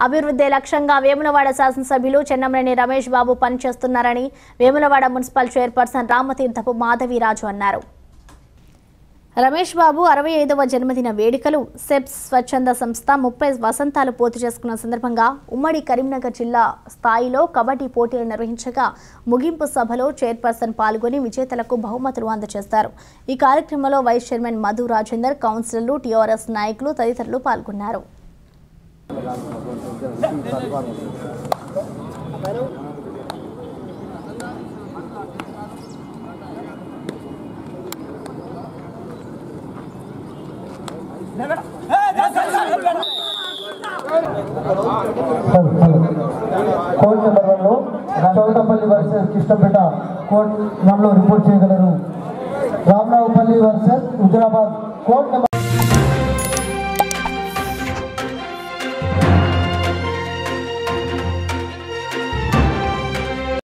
అభివృద్ధి లక్ష్యంగా వేములవాడ శాసనసభ్యులు చెన్నమనేని రమేష్ బాబు పనిచేస్తున్నారని వేములవాడ మున్సిపల్ చైర్పర్సన్ రామతీర్థపు మాధవీరాజు అన్నారు రమేష్ బాబు అరవై ఐదవ జన్మదిన వేడుకలు సెప్స్ స్వచ్ఛంద సంస్థ ముప్పై వసంతాలు పూర్తి చేసుకున్న సందర్భంగా ఉమ్మడి కరీంనగర్ జిల్లా స్థాయిలో కబడ్డీ పోటీలు నిర్వహించగా ముగింపు సభలో చైర్పర్సన్ పాల్గొని విజేతలకు బహుమతులు అందజేస్తారు ఈ కార్యక్రమంలో వైస్ చైర్మన్ మధు రాజేందర్ కౌన్సిలర్లు టీఆర్ఎస్ నాయకులు తదితరులు పాల్గొన్నారు కోడ్ నెంబర్ వన్లో చౌటపల్లి వర్సెస్ కృష్ణపేట కోడ్ వన్లో రిపోర్ట్ చేయగలరు Ramaraopalli versus Huzurabad code number